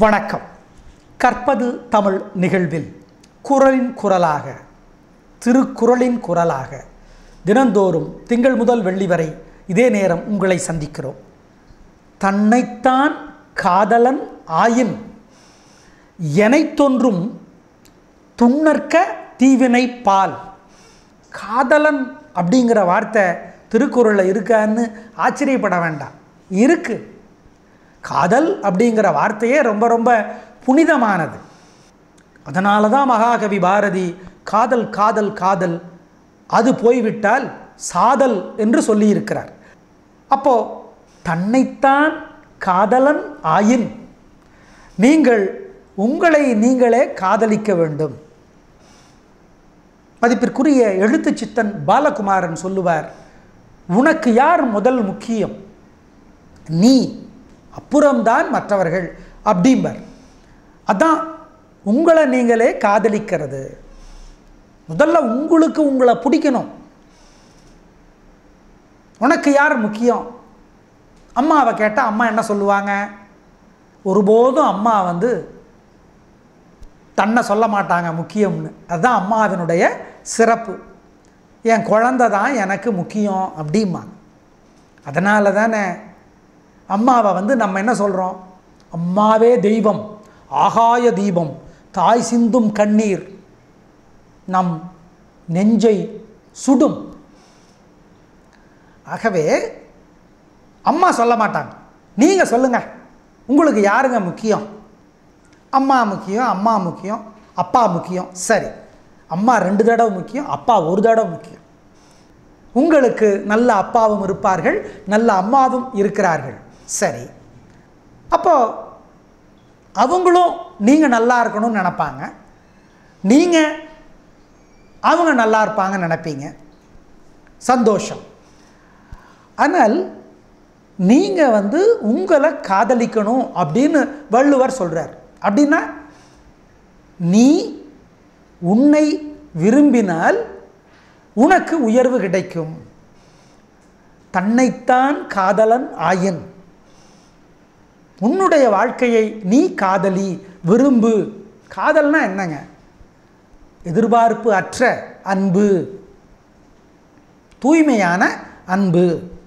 வணக்கம் கற்பது தமிழ் நிகழ்வில் குரலின் குரலாக திருக்குறளின் குரலாக தினந்தோறும் திங்கள் முதல் வெள்ளி வரை இதே நேரம் உங்களை சந்திக்கிறோம் தன்னைத்தான் காதலன் ஆயின் எனைத் தோன்றும் துண்ணற்க தீவினை பால் காதலன் அப்படிங்கிற வார்த்தை திருக்குறளில் இருக்கான்னு ஆச்சரியப்பட வேண்டாம் இருக்கு காதல் அப்படிங்கிற வார்த்தையே ரொம்ப ரொம்ப புனிதமானது அதனால தான் மகாகவி பாரதி காதல் காதல் காதல் அது போய்விட்டால் சாதல் என்று சொல்லியிருக்கிறார் அப்போ தன்னைத்தான் காதலன் ஆயின் நீங்கள் உங்களை நீங்களே காதலிக்க வேண்டும் மதிப்பிற்குரிய எழுத்துச் சித்தன் பாலகுமாரன் சொல்லுவார் உனக்கு யார் முதல் முக்கியம் நீ அப்புறம்தான் மற்றவர்கள் அப்படிம்பர் அதான் உங்களை நீங்களே காதலிக்கிறது முதல்ல உங்களுக்கு உங்களை பிடிக்கணும் உனக்கு யார் முக்கியம் அம்மாவை கேட்டால் அம்மா என்ன சொல்லுவாங்க ஒருபோதும் அம்மா வந்து தன்னை சொல்ல மாட்டாங்க முக்கியம்னு அதுதான் அம்மாவினுடைய சிறப்பு என் குழந்த தான் எனக்கு முக்கியம் அப்படிம்பாங்க அதனால தானே அம்மாவை வந்து நம்ம என்ன சொல்கிறோம் அம்மாவே தெய்வம் ஆகாய தீபம் தாய் சிந்தும் கண்ணீர் நம் நெஞ்சை சுடும் ஆகவே அம்மா சொல்ல மாட்டாங்க நீங்கள் சொல்லுங்கள் உங்களுக்கு யாருங்க முக்கியம் அம்மா முக்கியம் அம்மா முக்கியம் அப்பா முக்கியம் சரி அம்மா ரெண்டு தடவை முக்கியம் அப்பா ஒரு தடவை முக்கியம் உங்களுக்கு நல்ல அப்பாவும் இருப்பார்கள் நல்ல அம்மாவும் இருக்கிறார்கள் சரி அப்போ அவங்களும் நீங்கள் நல்லா இருக்கணும்னு நினப்பாங்க நீங்கள் அவங்க நல்லா இருப்பாங்கன்னு நினைப்பீங்க சந்தோஷம் ஆனால் நீங்கள் வந்து உங்களை காதலிக்கணும் அப்படின்னு வள்ளுவர் சொல்கிறார் அப்படின்னா நீ உன்னை விரும்பினால் உனக்கு உயர்வு கிடைக்கும் தன்னைத்தான் காதலன் ஆயின் உன்னுடைய வாழ்க்கையை நீ காதலி விரும்பு காதல்னா என்னங்க எதிர்பார்ப்பு அற்ற அன்பு தூய்மையான அன்பு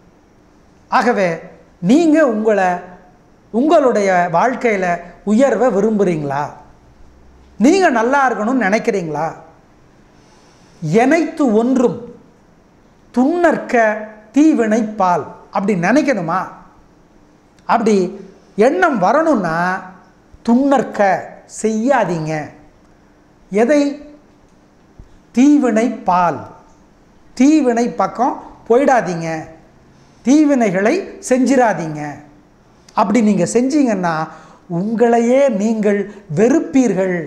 ஆகவே நீங்கள் உங்களை உங்களுடைய வாழ்க்கையில் உயர்வை விரும்புகிறீங்களா நீங்கள் நல்லா இருக்கணும்னு நினைக்கிறீங்களா எனைத்து ஒன்றும் துண்ணற்க தீவினை பால் அப்படி நினைக்கணுமா அப்படி எண்ணம் வரணும்னா துண்ணற்க செய்யாதீங்க எதை தீவினை பால் தீவினை பக்கம் போயிடாதீங்க தீவினைகளை செஞ்சிடாதீங்க அப்படி நீங்கள் செஞ்சீங்கன்னா உங்களையே நீங்கள் வெறுப்பீர்கள்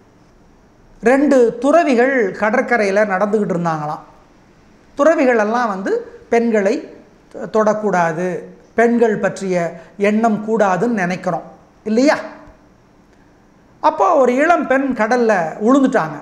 ரெண்டு துறவிகள் கடற்கரையில் நடந்துக்கிட்டு இருந்தாங்களாம் துறவிகள் எல்லாம் வந்து பெண்களை தொடக்கூடாது பெண்கள் பற்றிய எண்ணம் கூடாதுன்னு நினைக்கிறோம் இல்லையா அப்போ ஒரு இளம் பெண் கடலில் உழுந்துட்டாங்க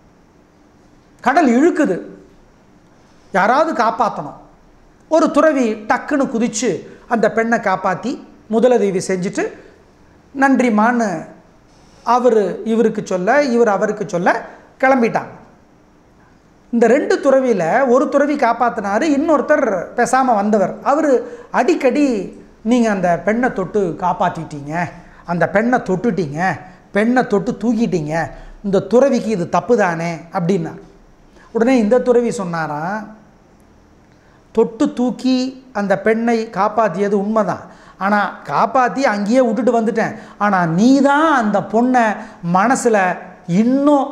கடல் இழுக்குது யாராவது காப்பாற்றணும் ஒரு துறவி டக்குன்னு குதித்து அந்த பெண்ணை காப்பாற்றி முதலுதவி செஞ்சுட்டு நன்றிமான்னு அவர் இவருக்கு சொல்ல இவர் அவருக்கு சொல்ல கிளம்பிட்டாங்க இந்த ரெண்டு துறவியில் ஒரு துறவி காப்பாற்றினார் இன்னொருத்தர் பேசாமல் வந்தவர் அவர் அடிக்கடி நீங்கள் அந்த பெண்ணை தொட்டு காப்பாற்றிட்டீங்க அந்த பெண்ணை தொட்டுட்டீங்க பெண்ணை தொட்டு தூக்கிட்டீங்க இந்த துறவிக்கு இது தப்பு தானே அப்படின்னார் உடனே இந்த துறவி சொன்னாராம் தொட்டு தூக்கி அந்த பெண்ணை காப்பாற்றியது உண்மைதான் ஆனால் காப்பாற்றி அங்கேயே விட்டுட்டு வந்துட்டேன் ஆனால் நீ தான் அந்த பொண்ணை மனசில் இன்னும்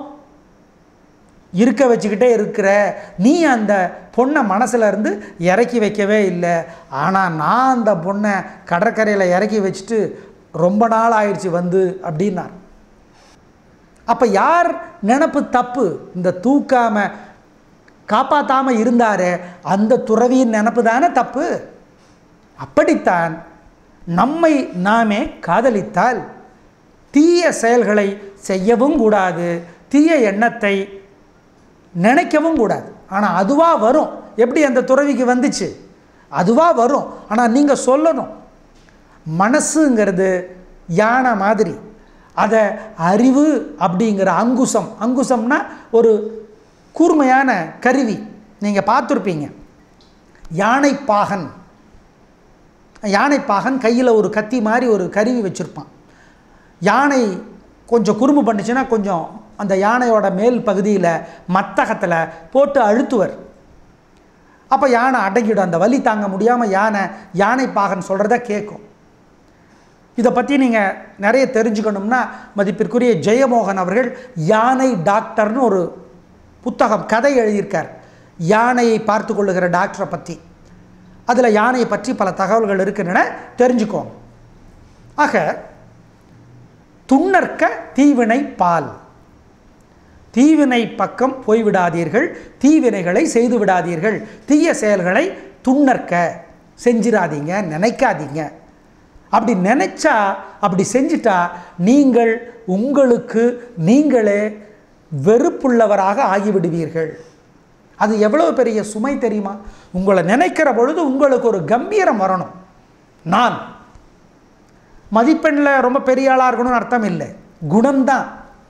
இருக்க வச்சுக்கிட்டே இருக்கிற நீ அந்த பொண்ணை மனசில் இருந்து இறக்கி வைக்கவே இல்லை ஆனால் நான் அந்த பொண்ணை கடற்கரையில் இறக்கி வச்சுட்டு ரொம்ப நாள் ஆயிடுச்சு வந்து அப்படின்னார் அப்போ யார் நினப்பு தப்பு இந்த தூக்காம காப்பாற்றாமல் இருந்தாரே அந்த துறவியின் நினப்பு தானே தப்பு அப்படித்தான் நம்மை நாமே காதலித்தால் தீய செயல்களை செய்யவும் கூடாது தீய எண்ணத்தை நினைக்கவும் கூடாது ஆனால் அதுவாக வரும் எப்படி அந்த துறவிக்கு வந்துச்சு அதுவாக வரும் ஆனால் நீங்கள் சொல்லணும் மனசுங்கிறது யானை மாதிரி அதை அறிவு அப்படிங்கிற அங்குசம் அங்குசம்னா ஒரு கூர்மையான கருவி நீங்கள் பார்த்துருப்பீங்க யானைப்பாகன் யானைப்பாகன் கையில் ஒரு கத்தி மாதிரி ஒரு கருவி வச்சுருப்பான் யானை கொஞ்சம் குறும்பு பண்ணுச்சுன்னா கொஞ்சம் அந்த யானையோட மேல் பகுதியில் மத்தகத்தில் போட்டு அழுத்துவர் அப்போ யானை அடங்கிடும் அந்த வலி தாங்க முடியாமல் யானை யானைப்பாகன் சொல்கிறத கேட்கும் இதை பற்றி நீங்கள் நிறைய தெரிஞ்சுக்கணும்னா மதிப்பிற்குரிய ஜெயமோகன் அவர்கள் யானை டாக்டர்னு ஒரு புத்தகம் கதை எழுதியிருக்கார் யானையை பார்த்து கொள்ளுகிற டாக்டரை பற்றி அதில் யானையை பற்றி பல தகவல்கள் இருக்கின்றன தெரிஞ்சுக்கோங்க ஆக துண்ணற்க தீவினை பால் தீவினை பக்கம் போய்விடாதீர்கள் தீவினைகளை செய்து விடாதீர்கள் தீய செயல்களை துண்ணற்க செஞ்சிடாதீங்க நினைக்காதீங்க அப்படி நினைச்சா அப்படி செஞ்சிட்டா நீங்கள் உங்களுக்கு நீங்களே வெறுப்புள்ளவராக ஆகிவிடுவீர்கள் அது எவ்வளோ பெரிய சுமை தெரியுமா உங்களை நினைக்கிற பொழுது உங்களுக்கு ஒரு கம்பீரம் வரணும் நான் மதிப்பெண்ணில் ரொம்ப பெரிய ஆளாக இருக்கணும்னு அர்த்தம் இல்லை குணம்தான்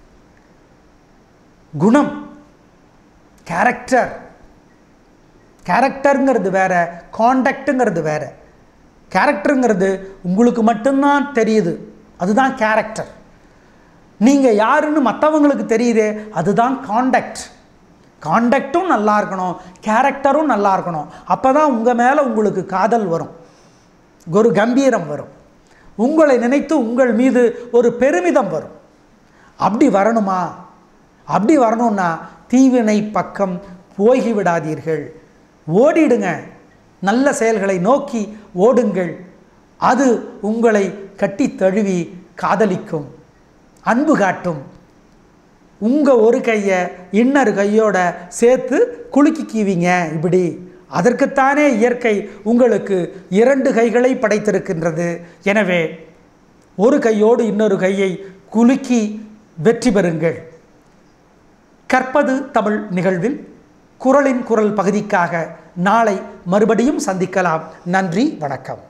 குணம் கேரக்டர் கேரக்டருங்கிறது வேற காண்டக்ட்டுங்கிறது வேற கேரக்டருங்கிறது உங்களுக்கு மட்டும்தான் தெரியுது அதுதான் கேரக்டர் நீங்கள் யாருன்னு மற்றவங்களுக்கு தெரியுதே அதுதான் காண்டக்ட் காண்டக்டும் நல்லா இருக்கணும் கேரக்டரும் நல்லா இருக்கணும் அப்போ தான் உங்கள் மேலே உங்களுக்கு காதல் வரும் ஒரு கம்பீரம் வரும் உங்களை நினைத்து உங்கள் மீது ஒரு பெருமிதம் வரும் அப்படி வரணுமா அப்படி வரணும்னா தீவினை பக்கம் போகி விடாதீர்கள் ஓடிடுங்க நல்ல செயல்களை நோக்கி ஓடுங்கள் அது உங்களை கட்டி தழுவி காதலிக்கும் அன்பு காட்டும் உங்கள் ஒரு கையை இன்னொரு கையோட சேர்த்து குலுக்கிக்குவீங்க இப்படி அதற்குத்தானே இயற்கை உங்களுக்கு இரண்டு கைகளை படைத்திருக்கின்றது எனவே ஒரு கையோடு இன்னொரு கையை குலுக்கி வெற்றி பெறுங்கள் கற்பது தமிழ் நிகழ்வில் குரலின் குரல் பகுதிக்காக நாளை மறுபடியும் சந்திக்கலாம் நன்றி வணக்கம்